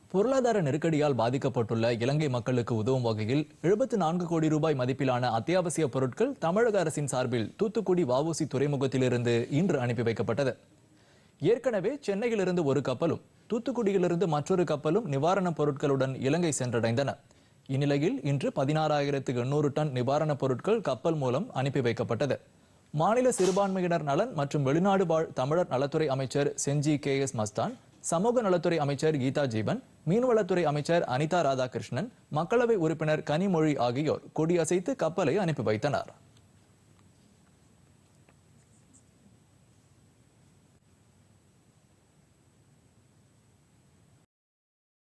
பொருளாதார நெருக்கடியால் பாதிக்கப்பட்டுள்ள இலங்கை மக்களுக்கு உதவும் வகையில் எழுபத்து நான்கு கோடி ரூபாய் மதிப்பிலான அத்தியாவசிய பொருட்கள் தமிழக அரசின் சார்பில் தூத்துக்குடி வஉசி துறைமுகத்திலிருந்து இன்று அனுப்பி வைக்கப்பட்டது ஏற்கனவே சென்னையிலிருந்து ஒரு கப்பலும் தூத்துக்குடியிலிருந்து மற்றொரு கப்பலும் நிவாரணப் பொருட்களுடன் இலங்கை சென்றடைந்தன இந்நிலையில் இன்று பதினாறாயிரத்து எண்ணூறு டன் நிவாரணப் பொருட்கள் கப்பல் மூலம் அனுப்பி வைக்கப்பட்டது மாநில சிறுபான்மையினர் நலன் மற்றும் வெளிநாடு வாழ் தமிழர் நலத்துறை அமைச்சர் செஞ்சி கே எஸ் மஸ்தான் சமூக நலத்துறை அமைச்சர் கீதா ஜீவன் மீன்வளத்துறை அமைச்சர் அனிதா ராதாகிருஷ்ணன் மக்களவை உறுப்பினர் கனிமொழி ஆகியோர் கொடியசைத்து கப்பலை அனுப்பி வைத்தனர்